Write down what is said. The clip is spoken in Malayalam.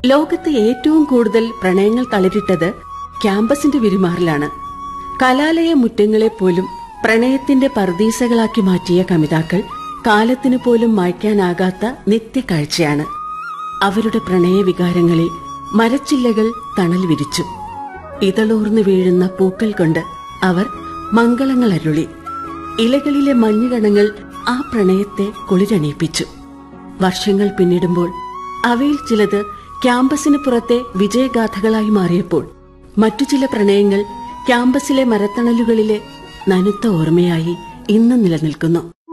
ലോകത്ത് ഏറ്റവും കൂടുതൽ പ്രണയങ്ങൾ തളിരിട്ടത് ക്യാമ്പസിന്റെ വിരിമാറിലാണ് കലാലയ മുറ്റങ്ങളെ പോലും പ്രണയത്തിന്റെ പർദീസകളാക്കി മാറ്റിയ കമിതാക്കൾ കാലത്തിനു പോലും മായ്ക്കാനാകാത്ത നിത്യക്കാഴ്ചയാണ് അവരുടെ പ്രണയവികാരങ്ങളിൽ മരച്ചില്ലകൾ തണൽ വിരിച്ചു ഇതളൂർന്നു വീഴുന്ന പൂക്കൾ കൊണ്ട് അവർ മംഗളങ്ങൾ അരുളി ഇലകളിലെ മഞ്ഞുകണങ്ങൾ ആ പ്രണയത്തെ കുളിരണിയിപ്പിച്ചു വർഷങ്ങൾ പിന്നിടുമ്പോൾ അവയിൽ ചിലത് ക്യാമ്പസിന് പുറത്തെ വിജയഗാഥകളായി മാറിയപ്പോൾ മറ്റു ചില പ്രണയങ്ങൾ ക്യാമ്പസിലെ മരത്തണലുകളിലെ നനുത്ത ഓർമ്മയായി ഇന്നും നിലനിൽക്കുന്നു